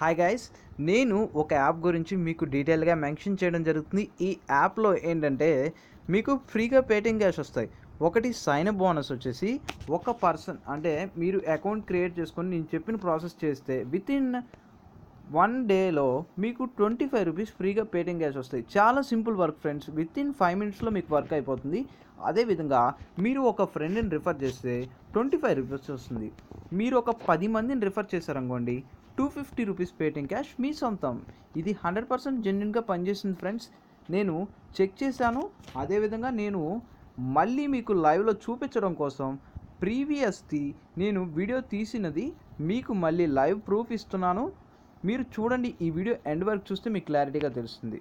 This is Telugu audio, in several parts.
హాయ్ గైస్ నేను ఒక యాప్ గురించి మీకు డీటెయిల్గా మెన్షన్ చేయడం జరుగుతుంది ఈ యాప్లో ఏంటంటే మీకు ఫ్రీగా పేటింగ్ క్యాష్ వస్తాయి ఒకటి సైన్ అప్ బోనస్ వచ్చేసి ఒక పర్సన్ అంటే మీరు అకౌంట్ క్రియేట్ చేసుకొని నేను చెప్పిన ప్రాసెస్ చేస్తే విత్ ఇన్ వన్ డేలో మీకు ట్వంటీ ఫైవ్ రూపీస్ ఫ్రీగా పేటింగ్ క్యాష్ వస్తాయి చాలా simple work friends within five మినిట్స్లో మీకు వర్క్ అయిపోతుంది అదేవిధంగా మీరు ఒక ఫ్రెండ్ని రిఫర్ చేస్తే ట్వంటీ ఫైవ్ రూపీస్ వస్తుంది మీరు ఒక పది మందిని రిఫర్ చేశారనుకోండి టూ ఫిఫ్టీ రూపీస్ పేటింగ్ క్యాష్ మీ సొంతం ఇది హండ్రెడ్ పర్సెంట్ జెన్యున్గా పనిచేసింది ఫ్రెండ్స్ నేను చెక్ చేశాను అదేవిధంగా నేను మళ్ళీ మీకు లైవ్లో చూపించడం కోసం ప్రీవియస్ది నేను వీడియో తీసినది మీకు మళ్ళీ లైవ్ ప్రూఫ్ ఇస్తున్నాను మీరు చూడండి ఈ వీడియో ఎండ్ వరకు చూస్తే మీకు క్లారిటీగా తెలుస్తుంది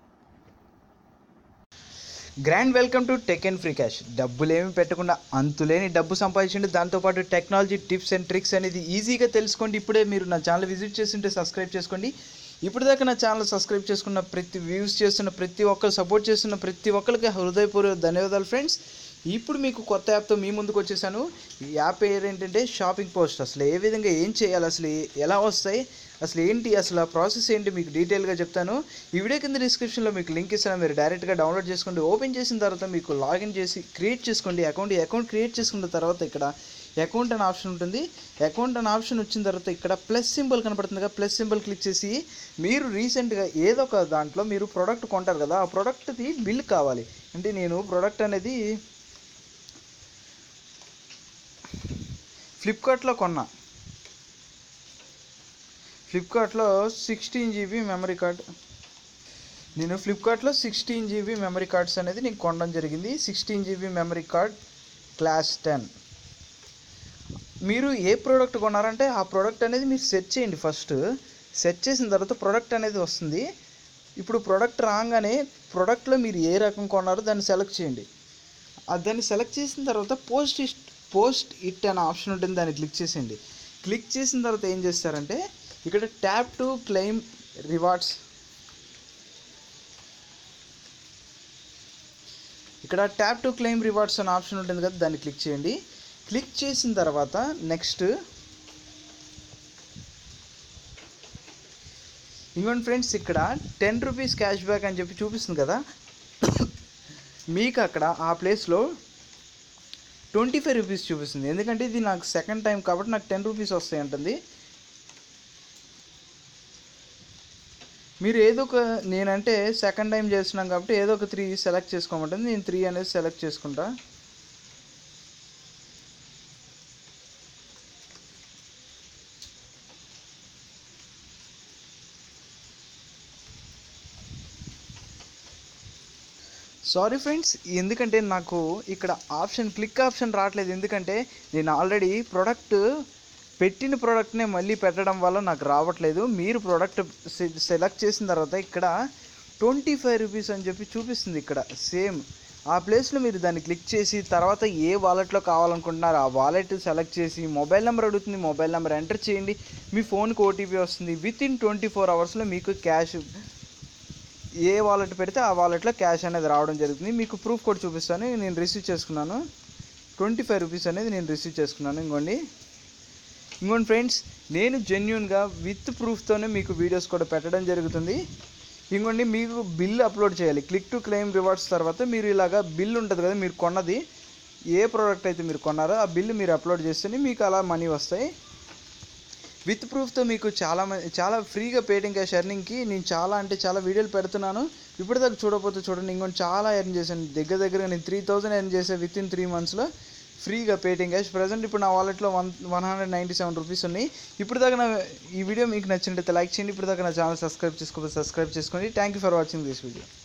grand welcome to tech and free cash డబ్బులేమి పెట్టకుండా అంతులేని డబ్బు సంపాదించండి దాంతోపాటు టెక్నాలజీ టిప్స్ అండ్ ట్రిక్స్ అనేది ఈజీగా తెలుసుకోండి ఇప్పుడే మీరు నా ఛానల్ విజిట్ చేస్తుంటే సబ్స్క్రైబ్ చేసుకోండి ఇప్పుడు దాకా నా ఛానల్ సబ్స్క్రైబ్ చేసుకున్న ప్రతి వ్యూస్ చేస్తున్న ప్రతి ఒక్కరు సపోర్ట్ చేస్తున్న ప్రతి ఒక్కరికి హృదయపూర్వక ధన్యవాదాలు ఫ్రెండ్స్ ఇప్పుడు మీకు కొత్త యాప్తో మీ ముందుకు వచ్చేసాను ఈ యాప్ పేరు ఏంటంటే షాపింగ్ పోస్ట్ అసలు ఏ విధంగా ఏం చేయాలి అసలు ఏ- ఎలా వస్తాయి అసలు ఏంటి అసలు ఆ ప్రాసెస్ ఏంటి మీకు డీటెయిల్గా చెప్తాను ఈ వీడియో కింద డిస్క్రిప్షన్లో మీకు లింక్ ఇస్తాను మీరు డైరెక్ట్గా డౌన్లోడ్ చేసుకోండి ఓపెన్ చేసిన తర్వాత మీకు లాగిన్ చేసి క్రియేట్ చేసుకోండి అకౌంట్ అకౌంట్ క్రియేట్ చేసుకున్న తర్వాత ఇక్కడ అకౌంట్ అనే ఆప్షన్ ఉంటుంది అకౌంట్ అనే ఆప్షన్ వచ్చిన తర్వాత ఇక్కడ ప్లస్ సింబల్ కనపడుతుంది కదా ప్లస్ సింబల్ క్లిక్ చేసి మీరు రీసెంట్గా ఏదో ఒక దాంట్లో మీరు ప్రోడక్ట్ కొంటారు కదా ఆ ప్రోడక్ట్ది బిల్ కావాలి అంటే నేను ప్రోడక్ట్ అనేది ఫ్లిప్కార్ట్లో కొన్నా ఫ్లిప్కార్ట్లో సిక్స్టీన్ జీబీ మెమరీ కార్డ్ నేను ఫ్లిప్కార్ట్లో సిక్స్టీన్ జీబీ మెమరీ కార్డ్స్ అనేది నేను కొనడం జరిగింది sixteen GB memory card class ten మీరు ఏ ప్రోడక్ట్ కొన్నారంటే ఆ ప్రోడక్ట్ అనేది మీరు సెట్ చేయండి ఫస్ట్ సెట్ చేసిన తర్వాత ప్రోడక్ట్ అనేది వస్తుంది ఇప్పుడు ప్రోడక్ట్ రాగానే ప్రోడక్ట్లో మీరు ఏ రకం కొన్నారో దాన్ని సెలెక్ట్ చేయండి ఆ దాన్ని సెలెక్ట్ చేసిన తర్వాత పోస్ట్ ఇస్ట్ పోస్ట్ ఇట్ అనే ఆప్షన్ ఉంటుంది దాన్ని క్లిక్ చేసేయండి క్లిక్ చేసిన తర్వాత ఏం చేస్తారంటే ఇక్కడ ట్యాప్ టు క్లెయిమ్ రివార్డ్స్ ఇక్కడ ట్యాప్ టు క్లెయిమ్ రివార్డ్స్ అనే ఆప్షన్ ఉంటుంది కదా దాన్ని క్లిక్ చేయండి క్లిక్ చేసిన తర్వాత నెక్స్ట్ ఇంకోటి ఫ్రెండ్స్ ఇక్కడ టెన్ రూపీస్ క్యాష్ బ్యాక్ అని చెప్పి చూపిస్తుంది కదా మీకు అక్కడ ఆ ప్లేస్లో ట్వంటీ ఫైవ్ రూపీస్ చూపిస్తుంది ఎందుకంటే ఇది నాకు సెకండ్ టైం కాబట్టి నాకు టెన్ రూపీస్ వస్తాయి అంటుంది మీరు ఏదో ఒక నేనంటే సెకండ్ టైం చేస్తున్నాం కాబట్టి ఏదో ఒక త్రీ సెలెక్ట్ చేసుకోమంటుంది నేను త్రీ అనేది సెలెక్ట్ చేసుకుంటా సారీ ఫ్రెండ్స్ ఎందుకంటే నాకు ఇక్కడ ఆప్షన్ క్లిక్ ఆప్షన్ రావట్లేదు ఎందుకంటే నేను ఆల్రెడీ ప్రోడక్ట్ పెట్టిన ప్రోడక్ట్నే మళ్ళీ పెట్టడం వల్ల నాకు రావట్లేదు మీరు ప్రోడక్ట్ సెలెక్ట్ చేసిన తర్వాత ఇక్కడ ట్వంటీ ఫైవ్ రూపీస్ అని చెప్పి చూపిస్తుంది ఇక్కడ సేమ్ ఆ ప్లేస్లో మీరు దాన్ని క్లిక్ చేసి తర్వాత ఏ వాలెట్లో కావాలనుకుంటున్నారో ఆ వాలెట్ సెలెక్ట్ చేసి మొబైల్ నెంబర్ అడుగుతుంది మొబైల్ నెంబర్ ఎంటర్ చేయండి మీ ఫోన్కి ఓటీపీ వస్తుంది విత్ ఇన్ ట్వంటీ ఫోర్ అవర్స్లో మీకు క్యాష్ ఏ వాలెట్ పెడితే ఆ వాలెట్లో క్యాష్ అనేది రావడం జరుగుతుంది మీకు ప్రూఫ్ కూడా చూపిస్తాను నేను రిసీవ్ చేసుకున్నాను ట్వంటీ ఫైవ్ రూపీస్ అనేది నేను రిసీవ్ చేసుకున్నాను ఇంకోండి ఇంకోండి ఫ్రెండ్స్ నేను జెన్యున్గా విత్ ప్రూఫ్తోనే మీకు వీడియోస్ కూడా పెట్టడం జరుగుతుంది ఇంకోండి మీకు బిల్ అప్లోడ్ చేయాలి క్లిక్ టు క్లెయిమ్ రివార్డ్స్ తర్వాత మీరు ఇలాగా బిల్ ఉంటుంది కదా మీరు కొన్నది ఏ ప్రోడక్ట్ అయితే మీరు కొన్నారో ఆ బిల్ మీరు అప్లోడ్ చేస్తేనే మీకు అలా మనీ వస్తాయి విత్ ప్రూఫ్తో మీకు చాలా మంది చాలా ఫ్రీగా పేటింగ్ క్యాష్ ఎర్నింగ్కి నేను చాలా అంటే చాలా వీడియోలు పెడుతున్నాను ఇప్పటిదాకా చూడకపోతే చూడండి ఇంకొంచెం చాలా ఎర్న్ చేశాను దగ్గర దగ్గర నేను త్రీ థౌజండ్ ఎర్న్ చేశాను విత్ ఇన్ త్రీ మంత్స్లో ఫ్రీగా పేటింగ్ క్యాష్ ప్రజెంట్ ఇప్పుడు నా వాలెట్లో one one hundred ninety seven rupees ఉన్నాయి ఇప్పుడు దాకా నా ఈ వీడియో మీకు నచ్చినట్లయితే లైక్ చేయండి ఇప్పుడు దాకా నా ఛానల్ సబ్స్క్రైబ్ చేసుకోకపోతే సబ్స్క్రైబ్ చేసుకోండి thank you for watching this video